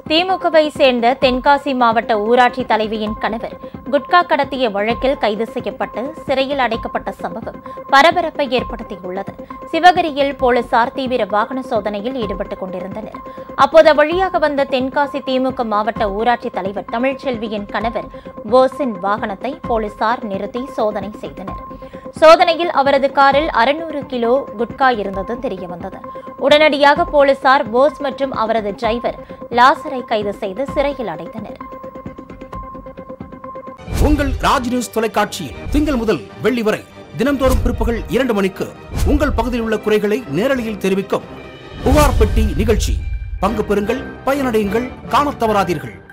திமுகவை சேர்ந்த தென்காசி மாவட்ட ஊராட்சி தலைவியின் கணவர் குட்கா கடத்திய வழக்கில் கைது செய்யப்பட்டு சிறையில் அடைக்கப்பட்ட சம்பவம் பரபரப்பை ஏற்படுத்தியுள்ளது சிவகிரியில் போலீசார் தீவிர வாகன சோதனையில் ஈடுபட்டுக் கொண்டிருந்தனர் அப்போது வழியாக வந்த தென்காசி திமுக மாவட்ட ஊராட்சி தலைவர் தமிழ்ச்செல்வியின் கணவர் போஸின் வாகனத்தை போலீசார் நிறுத்தி சோதனை செய்தனர் சோதனையில் அவரது காரில் அறுநூறு கிலோ குட்கா இருந்தது தெரியவந்தது உடனடியாக போலீசார் போஸ் மற்றும் அவரது டிரைவர் லாசரை கைது செய்து சிறையில் அடைத்தனர் உங்கள் ராஜ் நியூஸ் தொலைக்காட்சியில் திங்கள் முதல் வெள்ளி வரை தினம்தோறும் பிற்பகல் இரண்டு மணிக்கு உங்கள் பகுதியில் உள்ள குறைகளை நேரலையில் தெரிவிக்கும் புகார் பெட்டி நிகழ்ச்சி பங்கு பெறுங்கள் பயனடையுங்கள் காணத் தவறாதீர்கள்